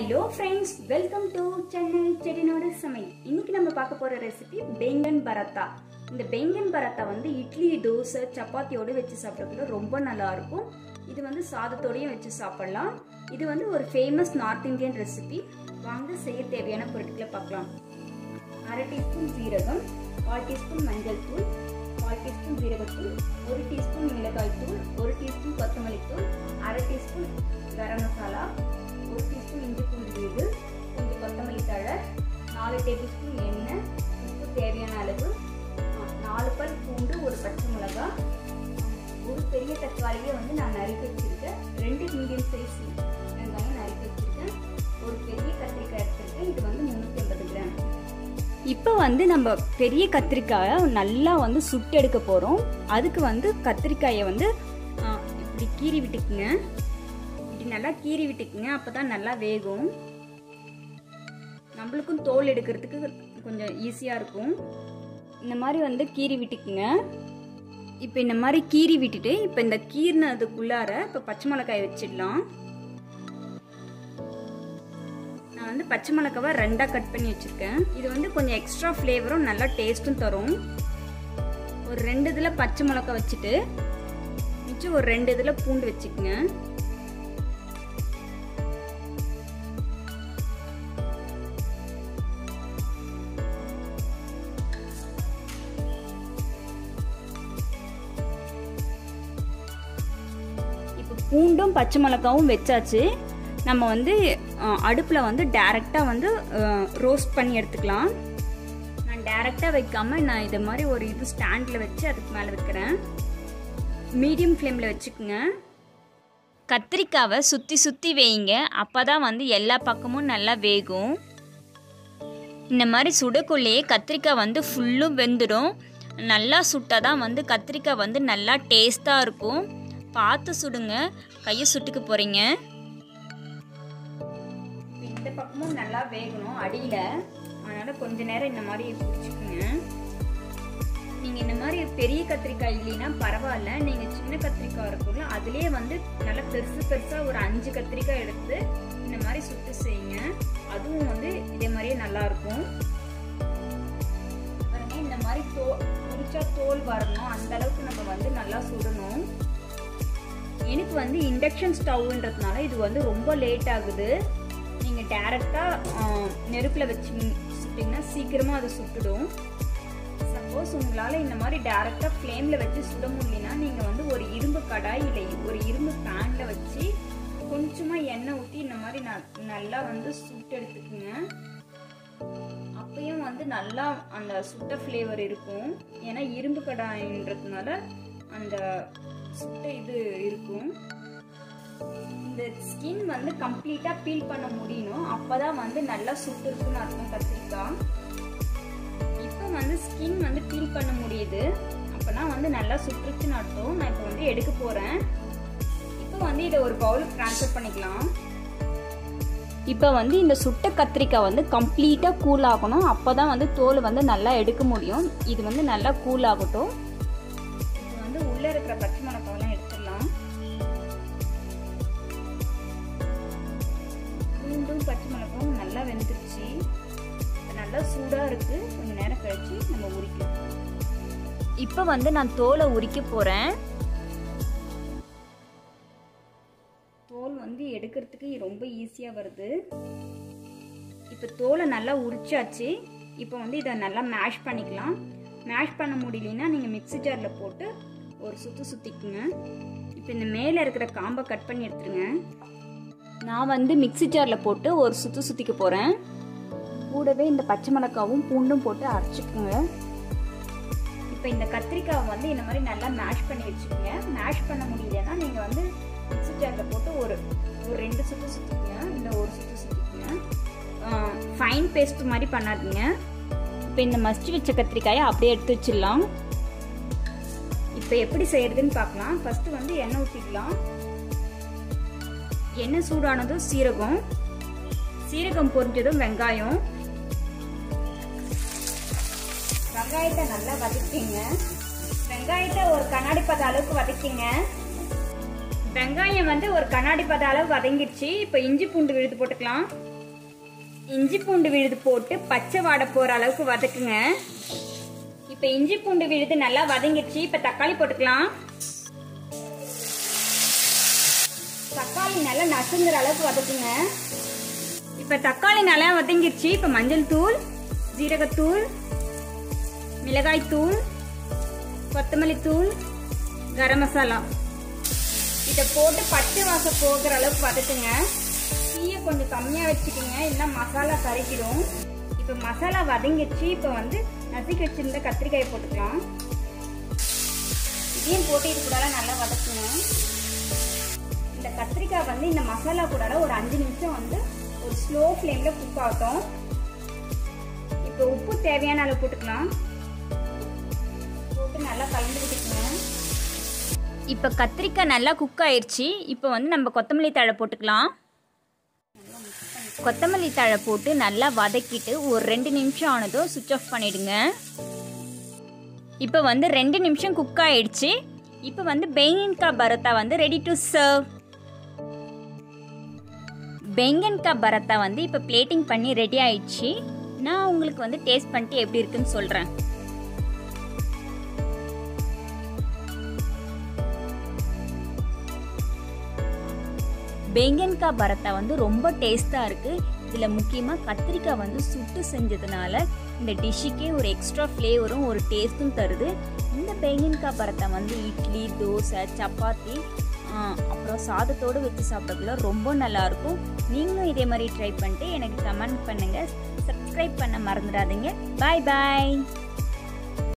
hello friends welcome to Chennai செட்டினோட சமையல் இன்னைக்கு நம்ம பார்க்க போற ரெசிபி பெங்கன் பரத்தா இந்த பெங்கன் பரத்தா வந்து இட்லி தோசை சப்பாத்தியோட வச்சு சாப்பிட்றதுல ரொம்ப நல்லா இருக்கும் இது வந்து சாதத்தோடையும் வச்சு சாப்பிடலாம் இது வந்து ஒரு ஃபேமஸ் நார்த் இந்தியன் ரெசிபி வாங்க செய்ய தேவையான பொருட்களை பார்க்கலாம் அரை டீஸ்பூன் ஜீரகம் கால் டீஸ்பூன் மஞ்சள் தூள் கால் டீஸ்பூன் ஜீரகத்தூள் ஒரு டீஸ்பூன் மிளகாய் தூள் ஒரு டீஸ்பூன் கொத்தமல்லி தூள் அரை டீஸ்பூன் கரம் மசாலா ஒரு டீஸ்பூன் இஞ்சி பூண்டு விழுது கொஞ்சம் கொத்தமல்லி தழை நாலு டேபிள் ஸ்பூன் எண்ணெய் உப்பு தேவையான அளவு நாலு பல் பூண்டு ஒரு பச்சை மிளகாய் ஒரு பெரிய தக்காளியை வந்து நான் நறுக்கி வச்சுருக்கேன் ரெண்டு மீடியம் சைஸ் வெங்காயம் நறுக்கி வச்சுருக்கேன் ஒரு பெரிய கத்திரிக்காய் எடுத்துருக்கேன் இது வந்து முந்நூற்றி ஐம்பது கிராம் இப்போ வந்து நம்ம பெரிய கத்திரிக்காயை நல்லா வந்து சுட்டு எடுக்க போகிறோம் அதுக்கு வந்து கத்திரிக்காயை வந்து இப்படி கீறி விட்டுக்குங்க இப்படி நல்லா கீறி விட்டுக்குங்க அப்போ தான் நல்லா வேகும் நம்மளுக்கும் தோல் எடுக்கிறதுக்கு கொஞ்சம் ஈஸியாக இருக்கும் இந்த மாதிரி வந்து கீறி விட்டுக்குங்க இப்போ இந்த மாதிரி கீறி விட்டுட்டு இப்போ இந்த கீறினதுக்குள்ளார இப்போ பச்சை மிளகாய் வச்சிடலாம் நான் வந்து பச்சை மிளகாவை ரெண்டாக கட் பண்ணி வச்சுருக்கேன் இது வந்து கொஞ்சம் எக்ஸ்ட்ரா ஃப்ளேவரும் நல்லா டேஸ்ட்டும் தரும் ஒரு ரெண்டு இதில் பச்சை மிளகா வச்சுட்டு மிச்சம் ஒரு ரெண்டு இதில் பூண்டு வச்சுக்கோங்க இப்போ பூண்டும் பச்சை மிளகாவும் வச்சாச்சு நம்ம வந்து அடுப்பில் வந்து டேரெக்டாக வந்து ரோஸ்ட் பண்ணி எடுத்துக்கலாம் நான் டேரெக்டாக வைக்காமல் நான் இதை மாதிரி ஒரு இது ஸ்டாண்டில் வச்சு அதுக்கு மேலே வைக்கிறேன் மீடியம் ஃப்ளேமில் வச்சுக்கோங்க கத்திரிக்காவை சுற்றி சுற்றி வைங்க அப்போ தான் வந்து எல்லா பக்கமும் நல்லா வேகும் இந்த மாதிரி சுடக்குள்ளேயே கத்திரிக்காய் வந்து ஃபுல்லும் வெந்துடும் நல்லா சுட்டால் தான் வந்து கத்திரிக்காய் வந்து நல்லா டேஸ்ட்டாக இருக்கும் பார்த்து சுடுங்க கையை சுட்டுக்க போகிறீங்க இந்த பக்கமும் நல்லா வேகணும் அடியில் அதனால் கொஞ்ச நேரம் இந்த மாதிரி பிடிச்சிக்கோங்க நீங்கள் இந்த மாதிரி பெரிய கத்திரிக்காய் இல்லைன்னா பரவாயில்ல நீங்கள் சின்ன கத்திரிக்காய் இருக்கும்ல அதுலேயே வந்து நல்லா பெருசு பெருசாக ஒரு அஞ்சு கத்திரிக்காய் எடுத்து இந்த மாதிரி சுட்டு செய்யுங்க அதுவும் வந்து இதே மாதிரியே நல்லாயிருக்கும் பாருங்க இந்த மாதிரி தோ குறிச்சா தோல் வரணும் அந்த அளவுக்கு நம்ம வந்து நல்லா சுடணும் எனக்கு வந்து இண்டக்ஷன் ஸ்டவ்ன்றதுனால இது வந்து ரொம்ப லேட் ஆகுது நீங்கள் டேரெக்டாக நெருப்பில் வச்சு சுட்டிங்கன்னா சீக்கிரமாக அது சுட்டுடும் சப்போஸ் உங்களால் இந்த மாதிரி டேரெக்டாக ஃப்ளேமில் வச்சு சுட முடியலனா நீங்கள் வந்து ஒரு இரும்பு கடாய் இல்லை ஒரு இரும்பு பேனில் வச்சு கொஞ்சமாக எண்ணெய் ஊற்றி இந்த மாதிரி நல்லா வந்து சுட்டு எடுத்துக்குங்க அப்பயும் வந்து நல்லா அந்த சுட்ட ஃப்ளேவர் இருக்கும் ஏன்னா இரும்பு கடாயின்றதுனால அந்த சுட்ட இது இருக்கும் இந்த ஸ்கின் வந்து கம்ப்ளீட்டாக பீல் பண்ண முடியணும் அப்போ தான் வந்து நல்லா சுட்டு இருக்குன்னு அர்த்தம் கத்திரிக்காய் இப்போ வந்து ஸ்கின் வந்து பீல் பண்ண முடியுது அப்போனா வந்து நல்லா சுட்டுருச்சுன்னு அர்த்தம் நான் இப்போ வந்து எடுக்க போகிறேன் இப்போ வந்து இதை ஒரு பவுலுக்கு ட்ரான்ஸ்ஃபர் பண்ணிக்கலாம் இப்போ வந்து இந்த சுட்ட கத்திரிக்காய் வந்து கம்ப்ளீட்டாக கூல் ஆகணும் அப்போ தான் வந்து தோல் வந்து நல்லா எடுக்க முடியும் இது வந்து நல்லா கூல் ஆகட்டும் இது வந்து உள்ளே இருக்கிற பச்சை மிளகாவெல்லாம் எடுத்துடலாம் பூண்டும் பச்சை மிளகாவும் நல்லா வெந்துருச்சு நல்லா சூடாக இருக்குது கொஞ்சம் நேரம் கழிச்சு நம்ம உரிக்கலாம் இப்போ வந்து நான் தோலை உரிக்க போகிறேன் தோல் வந்து எடுக்கிறதுக்கு ரொம்ப ஈஸியாக வருது இப்போ தோலை நல்லா உரிச்சாச்சு இப்போ வந்து இதை நல்லா மேஷ் பண்ணிக்கலாம் மேஷ் பண்ண முடியலன்னா நீங்கள் மிக்ஸி ஜாரில் போட்டு ஒரு சுற்று சுற்றிக்குங்க இப்போ இந்த மேலே இருக்கிற காம்பை கட் பண்ணி எடுத்துருங்க நான் வந்து மிக்ஸி ஜாரில் போட்டு ஒரு சுற்று சுற்றிக்க போகிறேன் கூடவே இந்த பச்சை மிளகாவும் பூண்டும் போட்டு அரைச்சிக்கோங்க இப்போ இந்த கத்திரிக்காவை வந்து இந்த மாதிரி நல்லா மேஷ் பண்ணி வச்சுக்கோங்க மேஷ் பண்ண முடியலன்னா நீங்கள் வந்து மிக்ஸி ஜாரில் போட்டு ஒரு ஒரு ரெண்டு சுற்று சுற்றிக்குங்க இல்லை ஒரு சுற்று சுற்றிக்குங்க ஃபைன் பேஸ்ட் மாதிரி பண்ணாதீங்க இப்போ இந்த மஸ்டி வச்ச கத்திரிக்காயை அப்படியே எடுத்து வச்சிடலாம் இப்போ எப்படி செய்யறதுன்னு பார்க்கலாம் ஃபஸ்ட்டு வந்து எண்ணெய் ஊற்றிக்கலாம் எண்ணெய் சூடானதும் சீரகம் சீரகம் பொரிஞ்சதும் வெங்காயம் வெங்காயத்தை நல்லா வதக்கிங்க வெங்காயத்தை ஒரு கண்ணாடி பத அளவுக்கு வதக்கிங்க வெங்காயம் வந்து ஒரு கண்ணாடி பத அளவு வதங்கிடுச்சு இப்போ இஞ்சி பூண்டு விழுது போட்டுக்கலாம் இஞ்சி பூண்டு விழுது போட்டு பச்சை வாடை போகிற அளவுக்கு வதக்குங்க இப்போ இஞ்சி பூண்டு விழுது நல்லா வதங்கிடுச்சு இப்போ தக்காளி போட்டுக்கலாம் தக்காளி நல்லா நசுங்குற அளவுக்கு வதக்குங்க இப்போ தக்காளி நல்லா வதங்கிடுச்சு இப்போ மஞ்சள் தூள் ஜீரகத்தூள் மிளகாய் தூள் கொத்தமல்லி தூள் கரம் மசாலா இதை போட்டு பச்சை வாசம் போகிற அளவுக்கு வதக்குங்க தீயை கொஞ்சம் கம்மியாக வச்சுக்கோங்க இல்லைன்னா மசாலா கரைக்கிடும் இப்போ மசாலா வதங்கிடுச்சு இப்போ வந்து நசுக்கி வச்சிருந்த கத்திரிக்காயை போட்டுக்கலாம் இதையும் போட்டு இது கூட நல்லா வதக்குங்க இந்த கத்திரிக்காய் வந்து இந்த மசாலா கூட ஒரு அஞ்சு நிமிஷம் வந்து ஒரு ஸ்லோ ஃப்ளேமில் குக் ஆகட்டும் இப்போ உப்பு தேவையான அளவு போட்டுக்கலாம் போட்டு நல்லா கலந்து விட்டுக்கணும் இப்போ கத்திரிக்காய் நல்லா குக் ஆயிடுச்சு இப்போ வந்து நம்ம கொத்தமல்லி தழை போட்டுக்கலாம் கொத்தமல்லி தழை போட்டு நல்லா வதக்கிட்டு ஒரு ரெண்டு நிமிஷம் ஆனதும் சுவிட்ச் ஆஃப் பண்ணிடுங்க இப்போ வந்து ரெண்டு நிமிஷம் குக் ஆயிடுச்சு இப்போ வந்து பெங்கன்காய் பரோட்டா வந்து ரெடி டு சர்வ் பெங்கன்காய் பரோட்டா வந்து இப்போ பிளேட்டிங் பண்ணி ரெடி ஆயிடுச்சு நான் உங்களுக்கு வந்து டேஸ்ட் பண்ணிட்டு எப்படி இருக்குன்னு சொல்கிறேன் பெங்கன்காய் பரத்தா வந்து ரொம்ப டேஸ்ட்டாக இருக்குது இதில் முக்கியமாக கத்திரிக்காய் வந்து சுட்டு செஞ்சதுனால இந்த டிஷ்ஷுக்கே ஒரு எக்ஸ்ட்ரா ஃப்ளேவரும் ஒரு டேஸ்ட்டும் தருது இந்த பெங்கன்காய் பரத்தா வந்து இட்லி தோசை சப்பாத்தி அப்புறம் சாதத்தோடு வச்சு சாப்பிடக்குள்ள ரொம்ப நல்லாயிருக்கும் நீங்களும் இதே மாதிரி ட்ரை பண்ணிட்டு எனக்கு கமெண்ட் பண்ணுங்கள் சப்ஸ்கிரைப் பண்ண மறந்துடாதீங்க பாய் பாய்